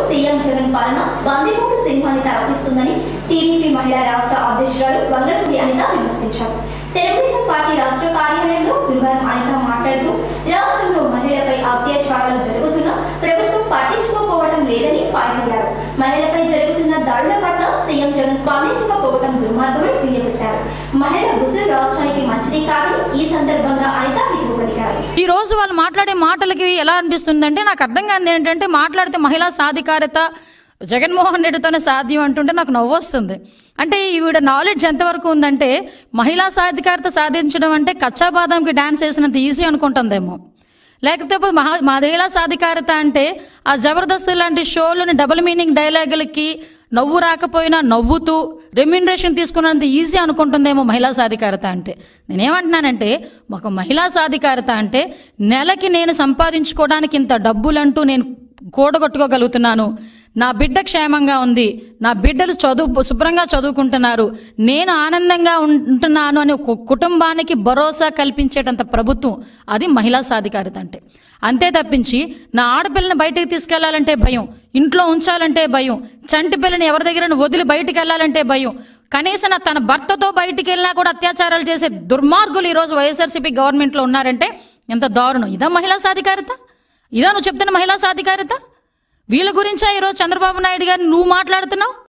CM Jagan పాలన బందిమూడు సినిమాని తలపిస్తుందని TDP మహిళా రాష్ట్ర అధ్యక్షురాలు వంగలపూడి అనిత విమర్శించారు తెలుగుదేశం పార్టీ రాష్ట్ర కార్యాలయంలో గురువారం అనిత మాట్లాడుతూ రాష్ట్రంలో మహిళలపై అత్యాచారాలు జరుగుతున్నా ప్రభుత్వం పట్టించుకోకపోవడం లేదని ఫైర్ అయ్యారు మహిళలపై జరుగుతున్న దాడుల పట్ల సీఎం జగన్ స్పందించకపోవడం దుర్మార్గమని దుయ్యబట్టారు మహిళ గుసులు రాష్ట్రానికి మంచిది కాదని ఈ సందర్భంగా అనిత హితవు పలికారు ఈ రోజు వాళ్ళు మాట్లాడే మాటలకి ఎలా అనిపిస్తుందంటే నాకు అర్థం కాదు ఏంటంటే మాట్లాడితే మహిళా సాధికారత జగన్మోహన్ రెడ్డితోనే సాధ్యం అంటుంటే నాకు నవ్వు వస్తుంది అంటే ఈవిడ నాలెడ్జ్ ఎంతవరకు ఉందంటే మహిళా సాధికారత సాధించడం అంటే కచ్చా బాదంకి డ్యాన్స్ వేసినంత ఈజీ అనుకుంటుందేమో లేకపోతే మహా మహిళా సాధికారత అంటే ఆ జబర్దస్త్ లాంటి షోలోని డబుల్ మీనింగ్ డైలాగులకి నవ్వు రాకపోయినా నవ్వుతూ రెమ్యూనరేషన్ తీసుకున్నంత ఈజీ అనుకుంటుందేమో మహిళా సాధికారత అంటే నేనేమంటున్నానంటే ఒక మహిళా సాధికారత అంటే నెలకి నేను సంపాదించుకోవడానికి ఇంత డబ్బులంటూ నేను కూడగొట్టుకోగలుగుతున్నాను నా బిడ్డ క్షేమంగా ఉంది నా బిడ్డలు చదువు శుభ్రంగా చదువుకుంటున్నారు నేను ఆనందంగా ఉంటున్నాను అని ఒక కుటుంబానికి భరోసా కల్పించేటంత ప్రభుత్వం అది మహిళా సాధికారత అంటే అంతే తప్పించి నా ఆడపిల్లని బయటకు తీసుకెళ్లాలంటే భయం ఇంట్లో ఉంచాలంటే భయం చంటి పిల్లని ఎవరి దగ్గర వదిలి బయటికి వెళ్ళాలంటే భయం కనీసం నా తన భర్తతో బయటికి వెళ్ళినా కూడా అత్యాచారాలు చేసే దుర్మార్గులు ఈరోజు వైఎస్ఆర్సీపీ గవర్నమెంట్లో ఉన్నారంటే ఎంత దారుణం ఇదా మహిళా సాధికారత ఇదా నువ్వు చెప్తున్న మహిళా సాధికారత వీళ్ళ గురించా ఈరోజు చంద్రబాబు నాయుడు గారిని నువ్వు మాట్లాడుతున్నావు